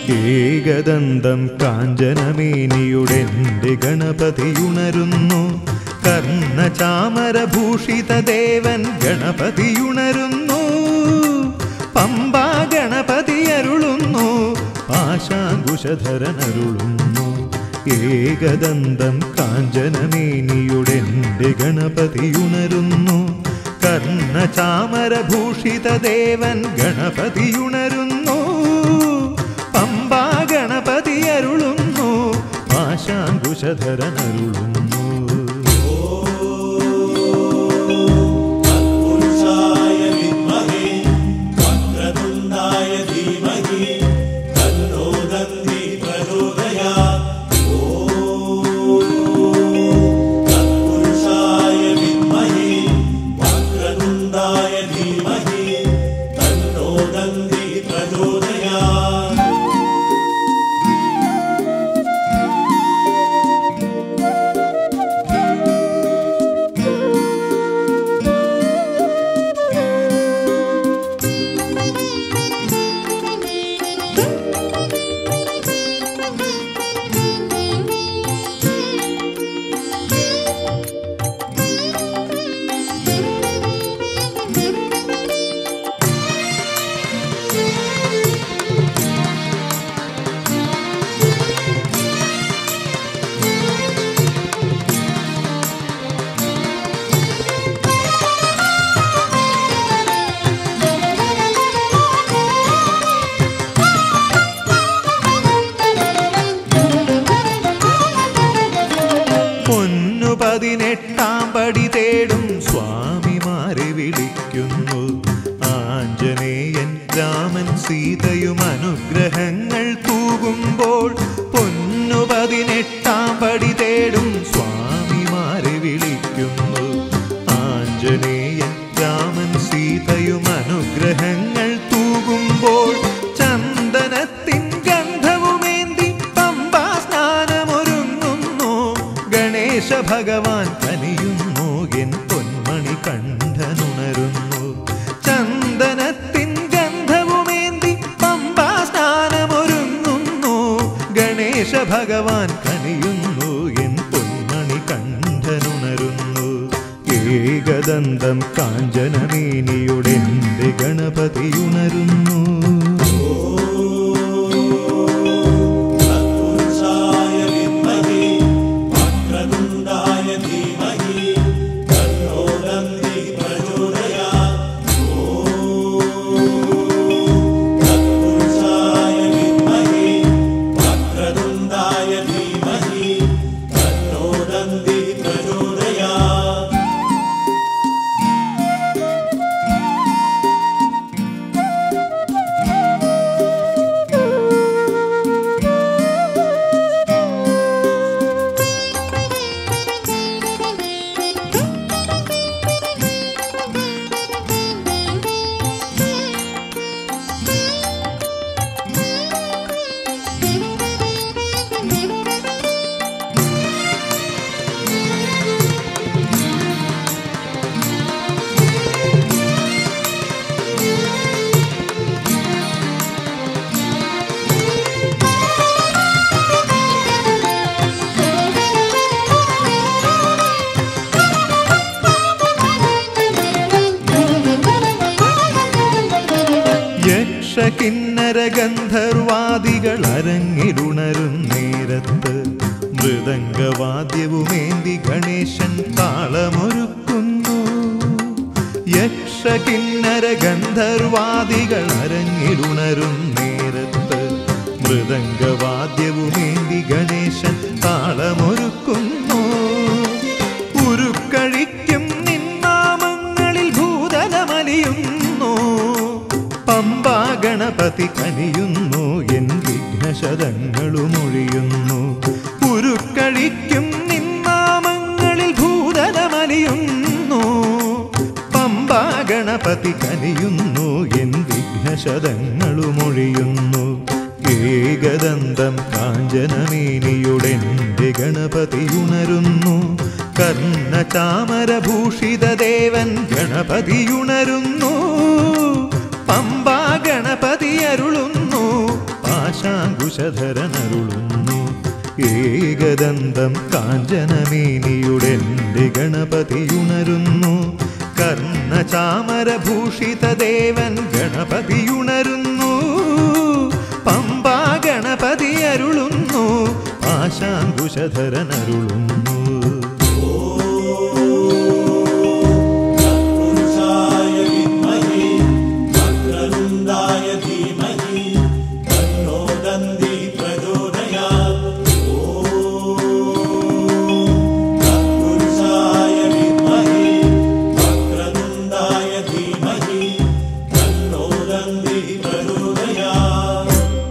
ഏകദന്തം കാഞ്ചനമേനിയുടെൻ്റെ ഗണപതിയുണരുന്നു കർണചാമരഭൂഷിത ദേവൻ ഗണപതിയുണരുന്നു പമ്പാ ഗണപതി അരുളുന്നു പാശാങ്കുശധരനരുളുന്നു ഏകദന്തം കാഞ്ചനമേനിയുടെൻ്റെ ഗണപതിയുണരുന്നു കർണചാമരഭൂഷിത ദേവൻ ഗണപതിയുണരുന്നു പമ്പാ ഗണപതി അരുളുന്നു പാശാങ്കുശധരനരുളുന്നു तत्पुरुषाय विद्महे वक्रतुण्डाय धीमहि तन्नो दन्ति प्रचोदयात् ॐ तत्पुरुषाय विद्महे वक्रतुण्डाय धीमहि तन्नो दन्ति प्रचोदयात् പൊന്നു പതിനെട്ടാം പടി തേടും സ്വാമിമാരെ വിളിക്കുന്നു ആഞ്ജനേയൻ രാമൻ സീതയും അനുഗ്രഹങ്ങൾ തൂകുമ്പോൾ പൊന്നു പതിനെട്ടാം പടി തേടും സ്വാമിമാരെ വിളിക്കുന്നു ആഞ്ജനേയൻ രാമൻ സീതയും അനുഗ്രഹങ്ങൾ തൂകുമ്പോൾ ചന്ദനത്തിൻ ഗന്ധവുമേന്തി പമ്പാ സ്നാനമൊരുങ്ങുന്നു ഗണേശ ഭഗവാൻ കനിയുന്നു എൻ പൊന്മണി കണ്ഠനുണരുന്നു ചന്ദനത്തിൻ ഗന്ധവുമേന്തി പമ്പാ സ്നാനമൊരുങ്ങുന്നു ഗണേശ ഭഗവാൻ കനിയുന്നു എൻ പൊന്മണി കണ്ഠനുണരുന്നു ഏകദന്തം കാഞ്ചനമേനിയുടെൻ്റെ ഗണപതിയുണരുന്നു तत्पुरुषाय विद्महे वक्रतुण्डाय धीमहि तन्नो दन्ति प्रचोदयात् ॐ तत्पुरुषाय विद्महे वक्रतुण्डाय धीमहि तन्नो दन्ति प्रचोदयात् യക്ഷകിന്നര ഗന്ധർവാദികൾ അരങ്ങിലുണരും നേരത്ത് മൃദംഗവാദ്യവുമേന്തി ഗണേശൻ താളമൊരുക്കുന്നു യക്ഷകിന്നര ഗന്ധർവാദികൾ അരങ്ങിലുണരും നേരത്ത് മൃദംഗവാദ്യവുമേന്തി ഗണേശൻ താളമൊരുക്കുന്നു ഉരുക്കഴിക്കും നിന്നാമങ്ങളിൽ ഭൂതലമലിയുന്നു പമ്പാ ഗണപതി കനിയുന്നു എൻ വിഘ്നശതങ്ങളുമൊഴിയുന്നു ഉരുക്കഴിക്കും നിന്നാമങ്ങളിൽ ഭൂതലമലിയുന്നു പമ്പാ ഗണപതി കനിയുന്നു എൻ വിഘ്നശതങ്ങളുമൊഴിയുന്നു ഏകദന്തം കാഞ്ചനമേനിയുടെൻ്റെ ഗണപതിയുണരുന്നു കർണചാമരഭൂഷിത ദേവൻ ഗണപതിയുണരുന്നു പമ്പാ ഗണപതി അരുളുന്നു പാശാങ്കു പാശാങ്കുശധരനരുളുന്നു ഏകദന്തം കാഞ്ചനമേനിയുടെൻ്റെ ഗണപതിയുണരുന്നു കർണചാമരഭൂഷിതദേവൻ ഗണപതിയുണരുന്നു പമ്പാ ഗണപതി അരുളുന്നു പാശാങ്കുശധരനരുളുന്നു पुरुषाय विद्महे वक्रतुण्डाय धीमहि तन्नो दन्ति प्रचोदयात् ॐ तत्पुरुषाय विद्महे वक्रतुण्डाय धीमहि तन्नो दन्ति प्रचोदयात्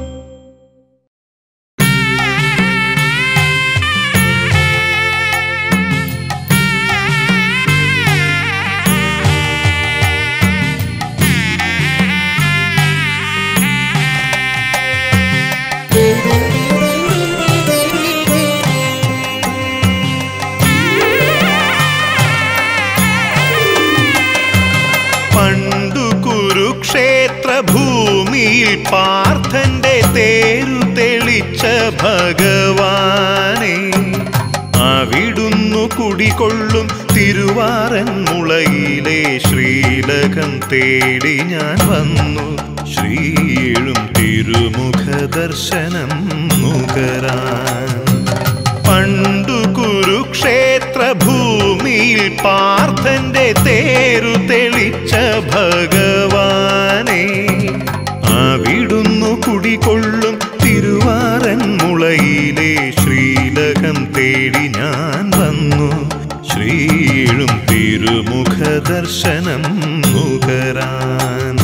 പണ്ടു കുരുക്ഷേത്ര ഭൂമിയിൽ പാർത്ഥന്റെ തേരു തെളിച്ച ഭഗവാനെ അവിടുന്നു കുടികൊള്ളും തിരുവാറൻ മുളയിലെ ശ്രീലകം തേടി ഞാൻ വന്നു ശ്രീഴും തിരുമുഖ ദർശനം നുകരാൻ പണ്ടു കുരുക്ഷേത്ര ഭൂമിയിൽ പാർത്ഥന്റെ തേരു തെളിച്ച ഭഗവാനെ അവിടുന്നു കുടികൊള്ളും തിരുവാറൻ മുളയിലെ ശ്രീലകം തേടി ഞാൻ വന്നു ശ്രീഴും തിരുമുഖ ദർശനം നുകരാൻ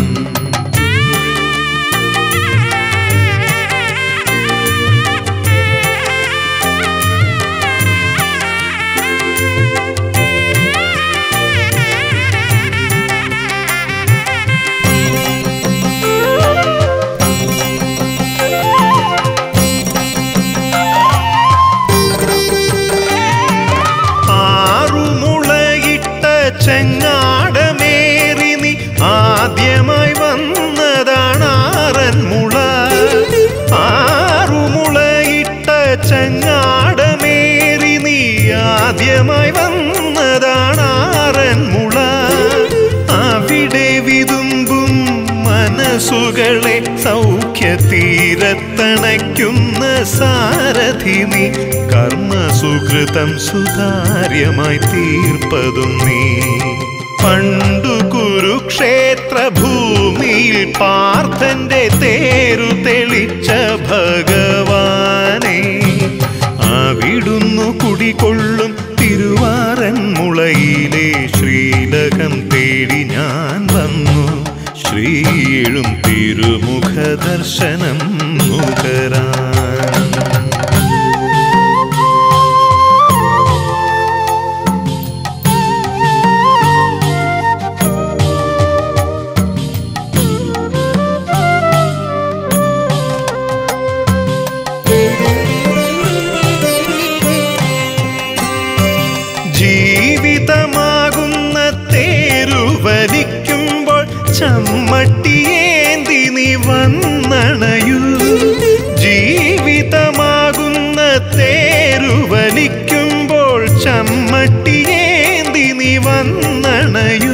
ആറുമുളയിട്ട ചെങ്ങാടമേറി നീ ആദ്യമായി വന്നതാണ് ആറന്മുള ആറുമുളയിട്ട ചെങ്ങാടമേറി നീ ആദ്യമായി വന്നതാണ് ആറന്മുള അവിടെ വിതുമ്പും മനസ്സുകളെ സൗഖ്യതീരത്തണയ്ക്കുന്ന സാരഥി നീ കർമ്മസുകൃതം സുതാര്യമായി തീർപ്പതും നീ പണ്ടു കുരുക്ഷേത്ര ഭൂമിയിൽ പാർത്ഥന്റെ തേരു തെളിച്ച ഭഗവാനെ അവിടുന്നു കുടികൊള്ളും തിരുവാറൻ മുളയിലെ ശ്രീലകം തേടി ഞാൻ വന്നു ശ്രീഴും തിരുമുഖ ദർശനം നുകരാൻ ജീവിതമാകുന്ന തേരുവലിക്കുമ്പോൾ ചമ്മട്ടിയേന്തി നീ വന്നണയൂ ജീവിതമാകുന്ന തേരുവലിക്കുമ്പോൾ ചമ്മട്ടിയേന്തി നീ വന്നണയൂ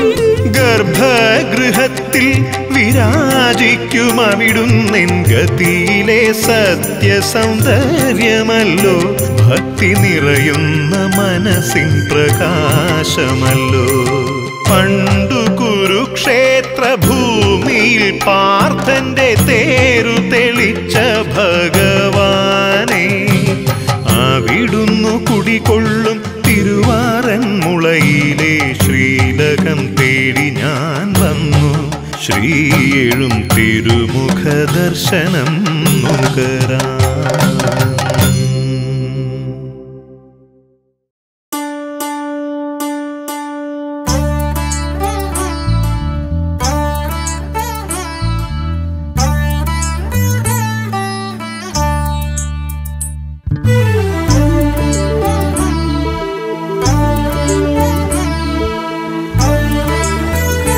ഗർഭഗൃഹത്തിൽ വിരാജിക്കും അവിടുന്നെൻ ഗതിയിലെ സത്യസൗന്ദര്യമല്ലോ ഭക്തി നിറയുന്ന മനസ്സിൻ പ്രകാശമല്ലോ പണ്ടു കുരുക്ഷേത്ര ഭൂമിയിൽ പാർത്ഥന്റെ തേരു തെളിച്ച ഭഗവാനെ അവിടുന്നു കുടികൊള്ളും തിരുവാറൻ മുളയിലെ ശ്രീലകം തേടി ഞാൻ വന്നു ശ്രീഴും തിരുമുഖ ദർശനം നുകരാൻ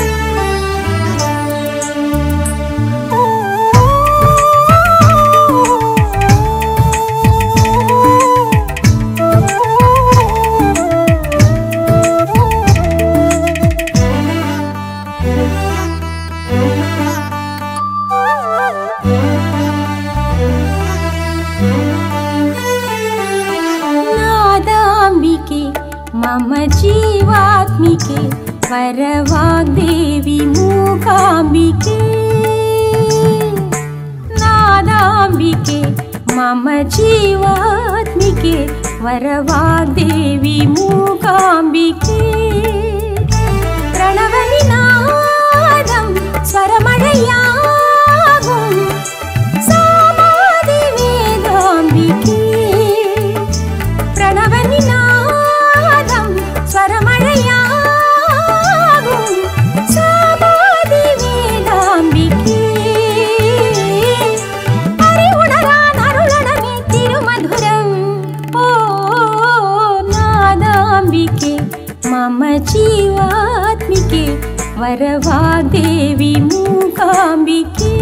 Thank you. വരവാഗ്ദേവി മൂകാംബികേ നാദാംബികെ മമ ജീവാത്മികെ വരവാഗ്ദേവി മൂകാംബികേ പ്രണവനിനാദം സ്വരമഴയാകും സാമാതി വേദാംബികേ പ്രണവനിനാദം സ്വരമഴയാകും സാമാതി വേദാംബികേ അറിവുണരാൻ അരുളണമേ തിരുമധുരം ഓ നാദാംബികെ മമ ജീവാത്മികെ വരവാദേവി മൂകാംബികേ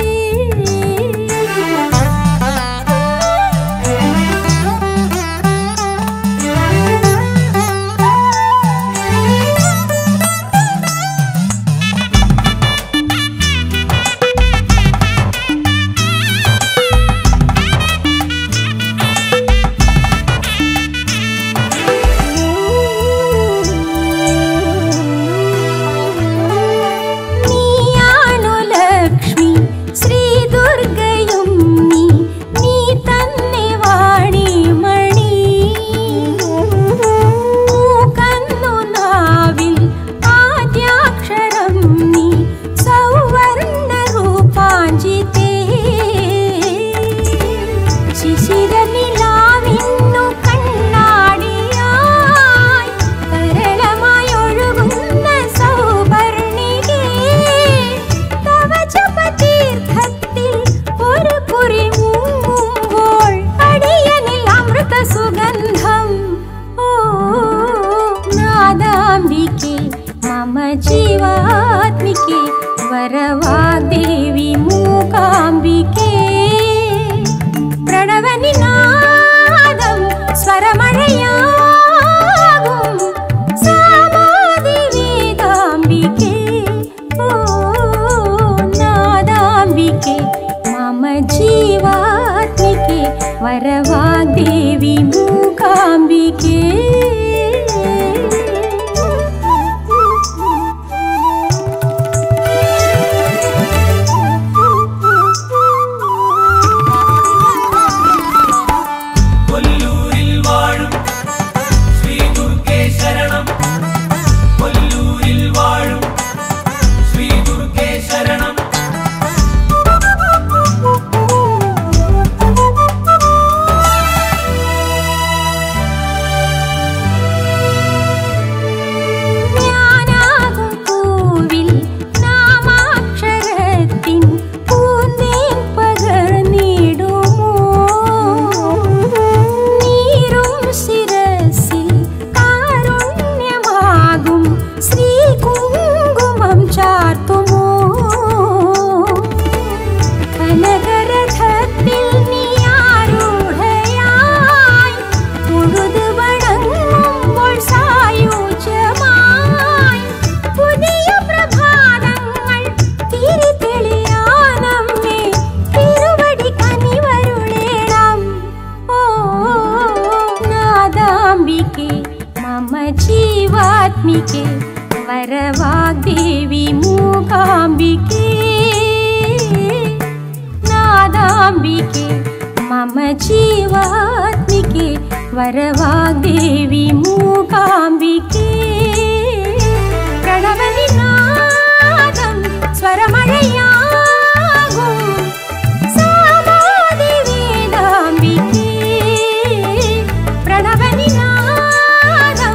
നീയാണു ലക്ഷ്മി ശ്രീ ദുർഗയും നീ നീ തന്നെ വാണിമണി മൂക്കന്നു നാവിൽ ആദ്യാക്ഷരം നീ സൗവർണ്ണ രൂപാഞ്ചിതേ ശിശിരനിലാവിന്നു കണ്ണാടിയായി തരളമായി ഒഴുകുന്ന സൗവർണികേ തവ ജപതീർത്ഥത്തിൽ ഒരു കുറി മുങ്ങുമ്പോൾ അടിയനിൽ അമൃത സുഗന്ധം ഓ നാദാംബികെ മമ ജീവാത്മികെ വരവാദേവി മൂകാംബികേ പ്രണവനിനാദം സ്വരമഴയാകും സാമാതി വേദാംബികേ ഓ നാദാംബികേ മമ ജീവാത്മികേ വരവാദേവി മൂകാംബികേ കൊല്ലൂരിൽ വാഴും ശ്രീ ദുർഗേ ശരണം കൊല്ലൂരിൽ വാഴും ശ്രീ ദുർഗേ ശരണം ഞാനാകും പൂവിൽ നാമാക്ഷരത്തിൻ പൂന്തേൻ പകർന്നിടുമോ നീരും ശിരസിൽ കാരുണ്യമാകും ശ്രീ കുങ്കുമം ചാർത്തുമോ കനകരഥത്തിൽ നീ ആരൂഢയായി തൊഴുത് വണങ്ങുമ്പോൾ സായുജ്യമായി പുതിയ പ്രഭാതങ്ങൾ തിരിതെളിയാനമ്മേ തിരുവടി കനിവരുളേണം ഓ നാദാംബികെ മമ ജീവാത്മികെ വരവാഗ്ദേവി മൂകാംബികേ നാദാംബികെ മമ ജീവാത്മികെ വരവാഗ്ദേവി മൂകാംബികേ പ്രണവനിനാദം സ്വരമഴയാകും സാമാതി വേദാംബികേ പ്രണവനിനാദം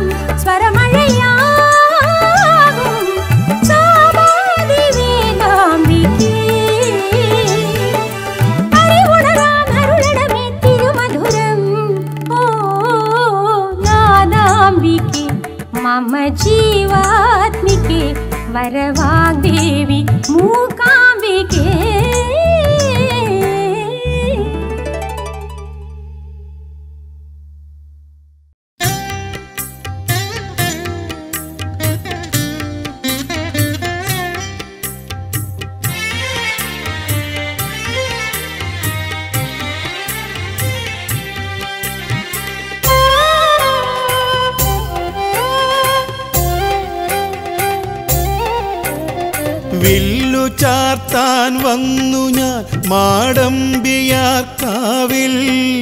സ്വരമഴയാകും സാമാതി വേദാംബികേ അറിവുണരാൻ അരുളണമേ തിരുമധുരം ഓ നാദാംബികെ മമ ജീവാത്മികെ വരവാഗ്ദേവി മൂകാംബികേ ചാർത്താൻ വന്നു ഞാൻ മാടമ്പിയാർക്കാവിൽ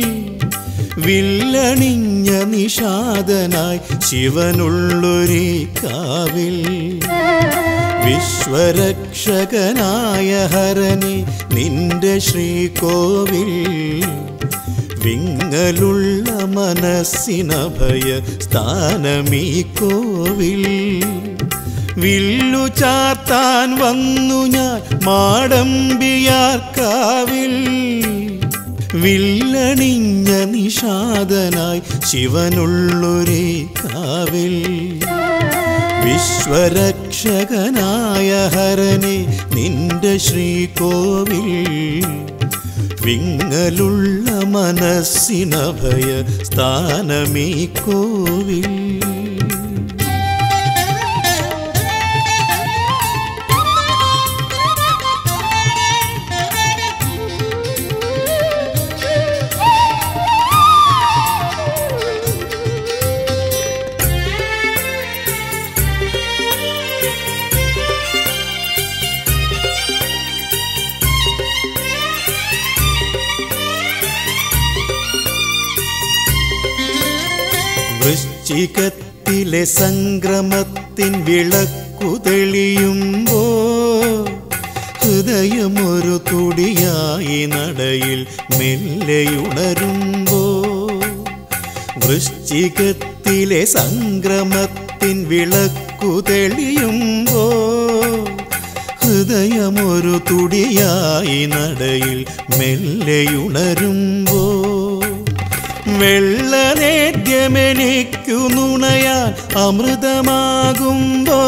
വില്ലണിഞ്ഞ നിഷാദനായി ശിവനുള്ളൊരേ കാവിൽ വിശ്വരക്ഷകനായ ഹരനെ നിന്റെ ശ്രീകോവിൽ വിങ്ങലുള്ള മനസ്സിനഭയ സ്ഥാനമീ കോവിൽ വില്ലു ചാർത്താൻ വന്നു ഞാൻ മാടമ്പിയാർക്കാവിൽ വില്ലണിഞ്ഞ നിഷാദനായി ശിവനുള്ളൊരേ കാവിൽ വിശ്വരക്ഷകനായ ഹരനെ നിന്റെ ശ്രീകോവിൽ വിങ്ങലുള്ള മനസ്സിനഭയ സ്ഥാനമീ കോവിൽ വൃശ്ചികത്തിലെ സംക്രമത്തിൻ വിളക്കു തെളിയുമ്പോ ഹൃദയമൊരു തുടിയായി നടയിൽ മെല്ലെയുണരുമ്പോ വൃശ്ചികത്തിലെ സംക്രമത്തിൻ വിളക്കു തെളിയുമ്പോ ഹൃദയമൊരു തുടിയായി നടയിൽ മെല്ലെയുണരുമ്പോ വെള്ളനേദ്യമെനിക്കു നുണയാൻ അമൃതമാകുമ്പോ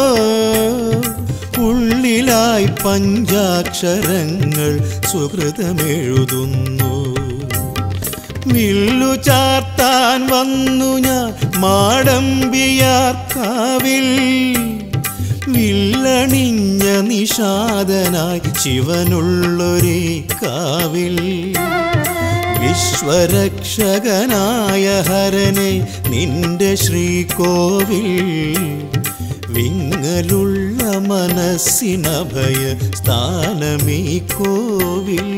ഉള്ളിലായി പഞ്ചാക്ഷരങ്ങൾ സുഹൃതമെഴുതുന്നു വില്ലു ചാർത്താൻ വന്നു ഞാൻ മാടമ്പിയാർക്കാവിൽ വില്ലണിഞ്ഞ നിഷാദനായി ശിവനുള്ളൊരേ കാവിൽ വിശ്വരക്ഷകനായ ഹരനെ നിന്റെ ശ്രീകോവിൽ വിങ്ങലുള്ള മനസ്സിനഭയ സ്ഥാനമീ കോവിൽ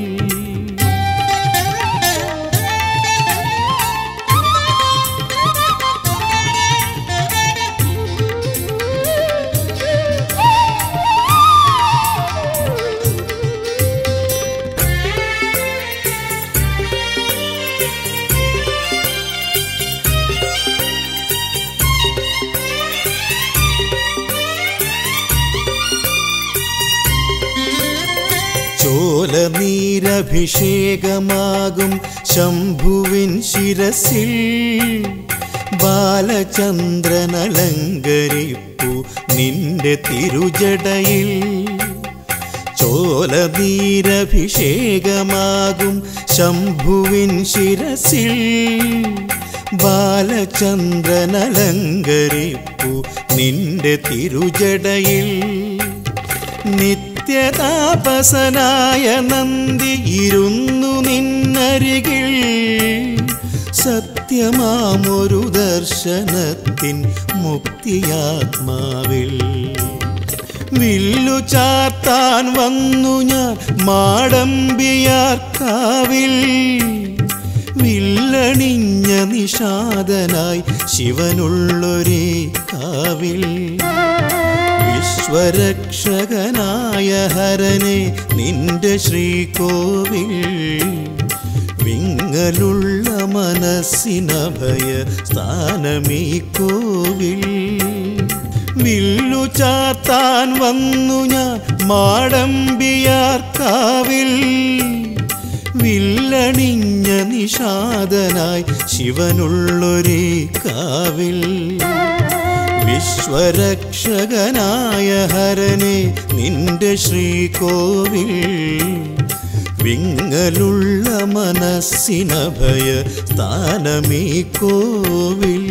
ചോല നീരഭിഷേകമാകും ശംഭുവിൻ ശിരസിൽ ബാലചന്ദ്രനലങ്കരിപ്പു നിന്റെ തിരുജടയിൽ ചോല നീരഭിഷേകമാകും ശംഭുവിൻ ശിരസിൽ ബാലചന്ദ്രനലങ്കരിപ്പു നിന്റെ തിരുജടയിൽ നിത്യതാപസനായ നന്ദി ഇരുന്നു നിന്നരികിൽ സത്യമാമൊരു ദർശനത്തിൻ മുക്തിയാത്മാവിൽ വില്ലു ചാർത്താൻ വന്നു ഞാൻ മാടമ്പിയാർക്കാവിൽ വില്ലണിഞ്ഞ നിഷാദനായി ശിവനുള്ളൊരേ കാവിൽ വിശ്വരക്ഷകനായ ഹരനെ നിന്റെ ശ്രീകോവിൽ വിങ്ങലുള്ള മനസ്സിനഭയ സ്ഥാനമീ കോവിൽ വില്ലു ചാർത്താൻ വന്നു ഞാൻ മാടമ്പിയാർക്കാവിൽ വില്ലണിഞ്ഞ നിഷാദനായി ശിവനുള്ളൊരേ കാവിൽ വിശ്വരക്ഷകനായ ഹരനെ നിന്റെ ശ്രീകോവിൽ വിങ്ങലുള്ള മനസ്സിനഭയ സ്ഥാനമീ കോവിൽ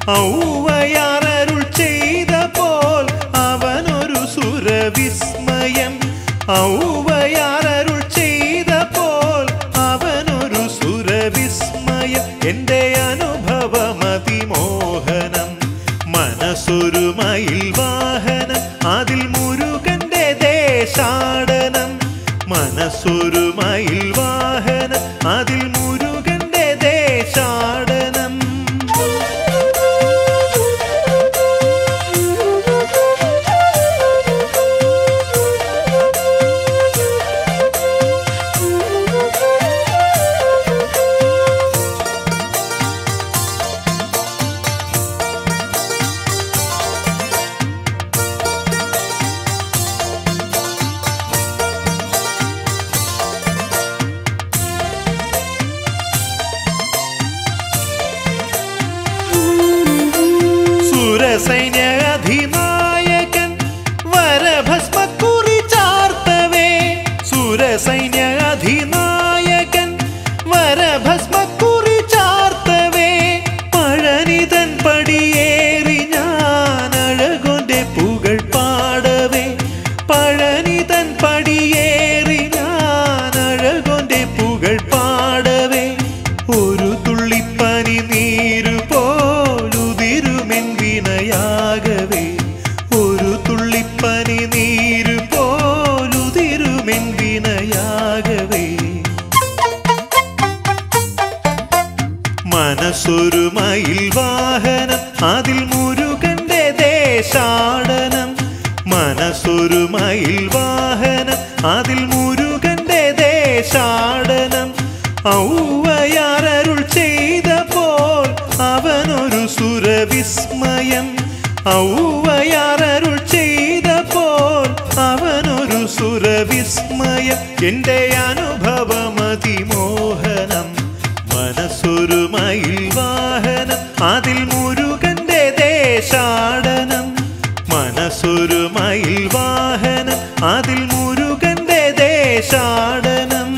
ഔവയാറരുൾ ചെയ്ത പോൽ അവനൊരു സുരവിസ്മയം ഔവയാറരുൾ ചെയ്ത പോൽ അവനൊരു സുരവിസ്മയം എൻ്റെ അനുഭവമതിമോഹനം മനസ്സൊരു മയിൽ വാഹനം അതിൽ മുരുകന്റെ ദേശാടനം മനസ്സൊരു മയിൽ വാഹനം അതിൽ മുരുകന്റെ ദേശാടനം സുരസൈന്യ അധിനായകൻ വരഭസ്മക്കുറി ചാർത്തവേ സുരസൈന്യ അധിനായകൻ വരഭസ്മക്കുറി ചാർത്തവേ പഴനിതൻ പടിയേറി ഞാൻ അഴകൊന്റെ പുകൾ പാടവേ പഴനിതൻ പടിയേറി ഞാൻ അഴകൊന്റെ പുകൾ പാടവേ ഒരു തുള്ളിപ്പനി നീരു പോലുതിരുമെൻ വിനയാകവേ ഒരു തുള്ളിപ്പനി നീരു പോലുതിരുമെൻ വിനയാകവേ മനസ്സൊരു മയിൽ വാഹനം അതിൽ മുരുകന്റെ ദേശാടനം മനസ്സൊരു മയിൽ വാഹനം അതിൽ മുരുകന്റെ ദേശാടനം ഔവയാറരുൾ ചെയ്ത പോൽ അവനൊരു സുരവിസ്മയം ഔവയാറരുൾ ചെയ്ത പോൽ അവനൊരു സുരവിസ്മയം എൻ്റെ അനുഭവമതിമോഹനം മനസ്സൊരു മയിൽ വാഹനം അതിൽ മുരുകന്റെ ദേശാടനം മനസ്സൊരു മയിൽ വാഹനം അതിൽ മുരുകന്റെ ദേശാടനം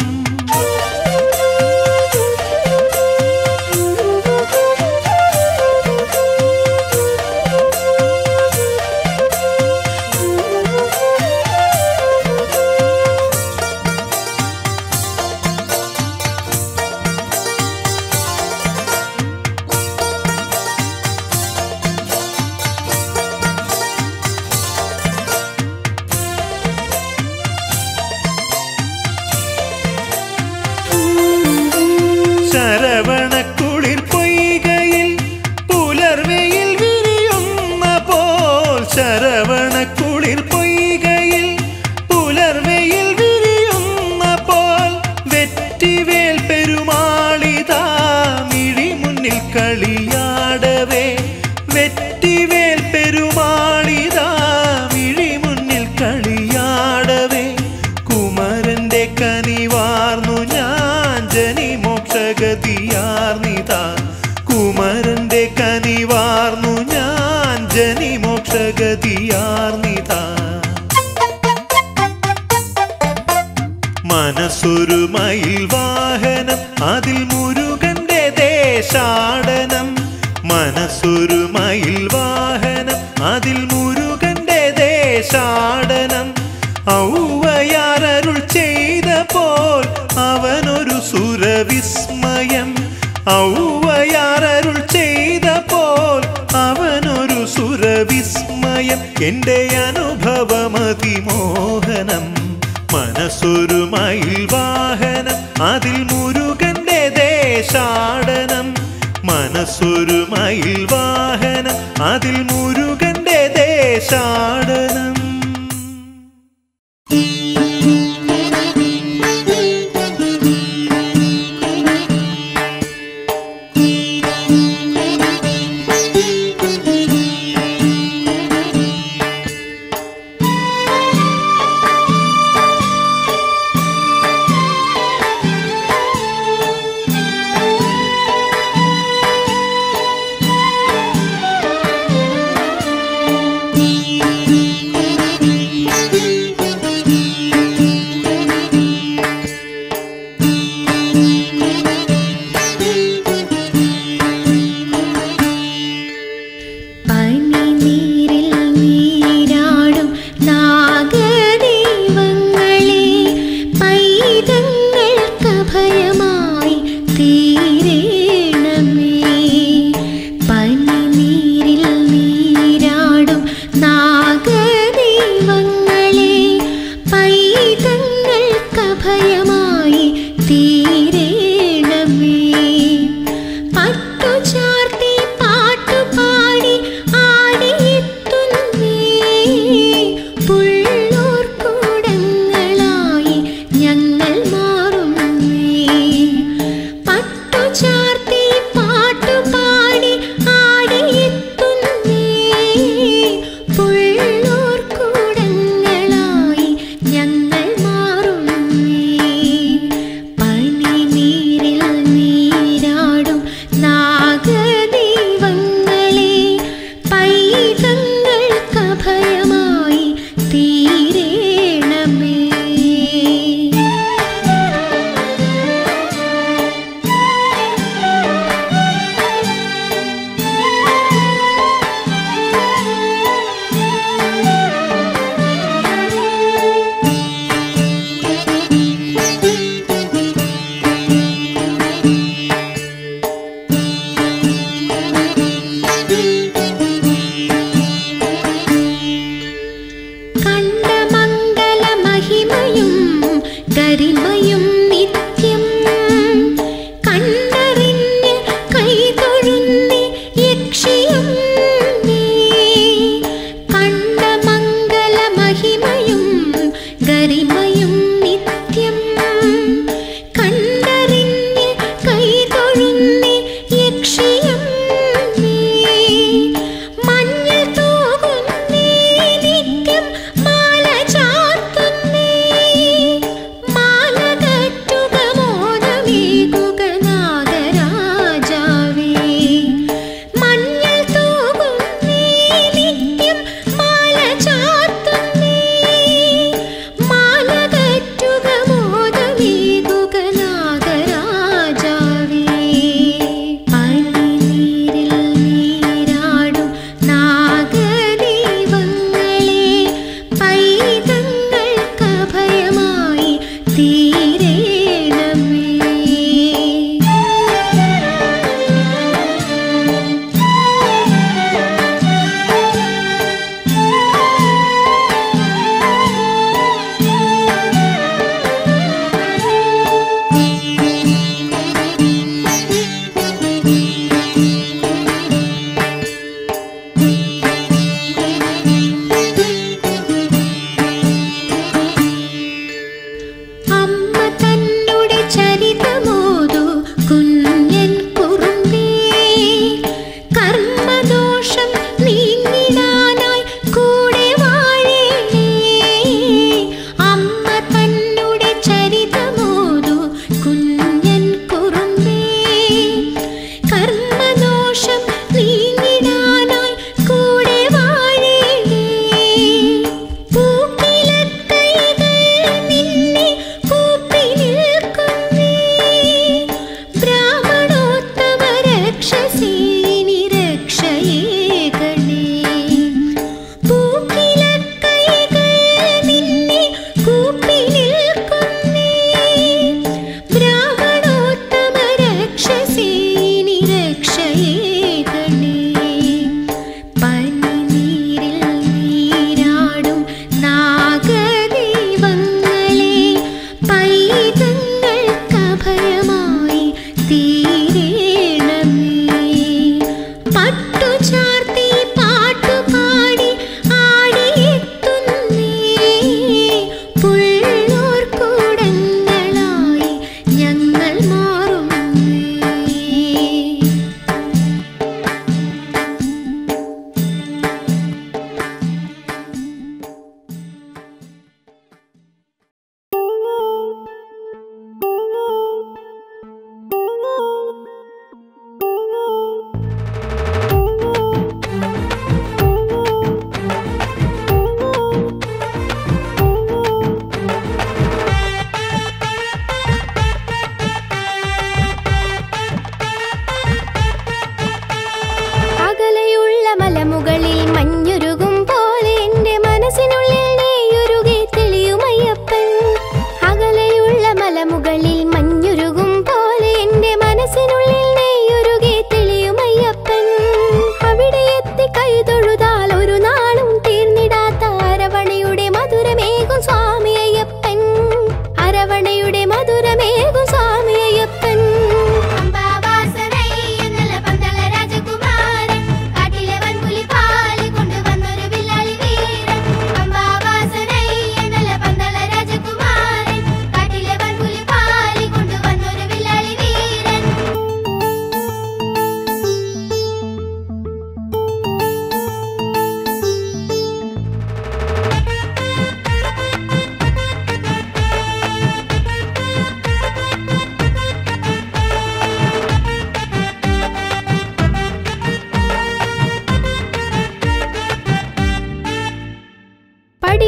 ശരവണക്കുളിർ പൊയ്കയിൽ പുലർവെയിൽ വിരിയുന്ന പോൽ ശരവണക്കുളിർ പൊയ്കയിൽ പുലർവെയിൽ വിരിയുന്ന പോൽ വെറ്റിവേൽ പെരുമാളിതാ മിഴി മുന്നിൽ കളിയാടവേ വെറ്റിവേൽ പെരുമാളിതാ മിഴി മുന്നിൽ കളിയാടവേ കുമരന്റെ കനിവാർന്നു ഞാൻ ജനി മോക്ഷഗതിയാർന്നിതാ കുമരന്റെ കനിവാർന്നു ഞാൻ ജനി മോക്ഷഗതിയാർന്നിതാ മനസ്സൊരു മയിൽ വാഹനം അതിൽ മുരുകന്റെ ദേശാടനം മനസ്സൊരു മയിൽ വാഹനം അതിൽ മുരുകന്റെ ദേശാടനം ഔവയാറരുൾ ചെയ്ത പോൽ അവനൊരു സുരവിസ്മയം ഔവയാറരുൾ ചെയ്ത പോൽ അവനൊരു സുരവിസ്മയം എൻ്റെ അനുഭവമതിമോഹനം മനസ്സൊരു മയിൽ വാഹനം അതിൽ മുരുകന്റെ ദേശാടനം മനസ്സൊരു മയിൽ വാഹനം അതിൽ മുരുകന്റെ ദേശാടനം ും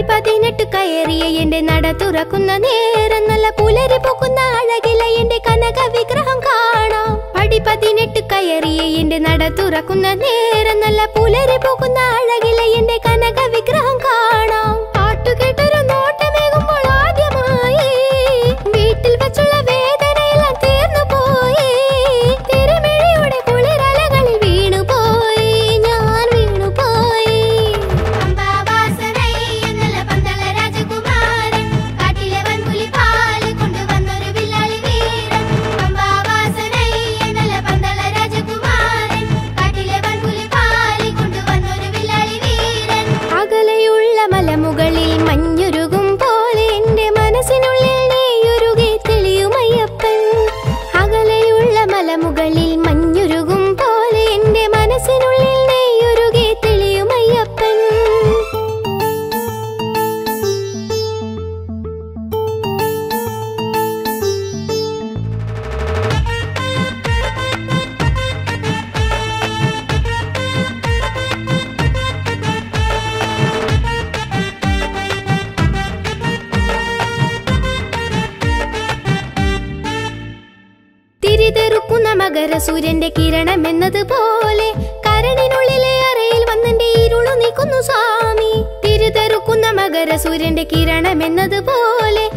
പടി പതിനെട്ട് കയറിയ എന്റെ നട തുറക്കുന്ന നേരം നല്ല പുലരി പൊക്കുന്ന അഴകില എന്റെ കനക വിഗ്രഹം കാണാം പടി പതിനെട്ട് കയറിയ എന്റെ നട തുറക്കുന്ന നേരം നല്ല പുലരി പൊക്കുന്ന അഴകില എന്റെ കനക വിഗ്രഹം കാണാം പാട്ടുകേട്ടൊരു നോട്ടമേകുമ്പോൾ ആദ്യമായി വീട്ടിൽ വെച്ചുള്ള വേദനയെല്ലാം തീർന്നു പോയി തിരുമിഴിയുടെ കുളിരലകളിൽ വീണുപോയി ഞാൻ വീണുപോയി അംബാവാസനൈ എന്നുള്ള പന്തള രാജകുമാരൻ കാട്ടിലെ വൻപുലി പാല് കൊണ്ടുവന്നൊരു വില്ലാളി വീരൻ അംബാവാസനൈ എന്നുള്ള പന്തള രാജകുമാരൻ കാട്ടിലെ വൻപുലി പാല് കൊണ്ടുവന്നൊരു വില്ലാളി വീരൻ അകലെയുള്ള മലമുകളിൽ മഞ്ഞുരുകും പോലെ എന്റെ മനസ്സിനുള്ളിൽ നീയുരുകി തെളിയുമയ്യപ്പൻ അകലെയുള്ള മലമുകളിൽ മഞ്ഞുരുകും പോലെ എന്റെ മനസ്സിനുള്ളിൽ നീയുരുകി തെളിയുമയ്യപ്പൻ തിരിതെറുക്കുന്ന മകരസൂര്യന്റെ കിരണം എന്നതുപോലെ കരണിനുള്ളിലെ അറയിൽ വന്നെന്റെ ഇരുളു നീക്കുന്നു സ്വാമി തിരിതെറുക്കുന്ന മകരസൂര്യന്റെ കിരണം എന്നതുപോലെ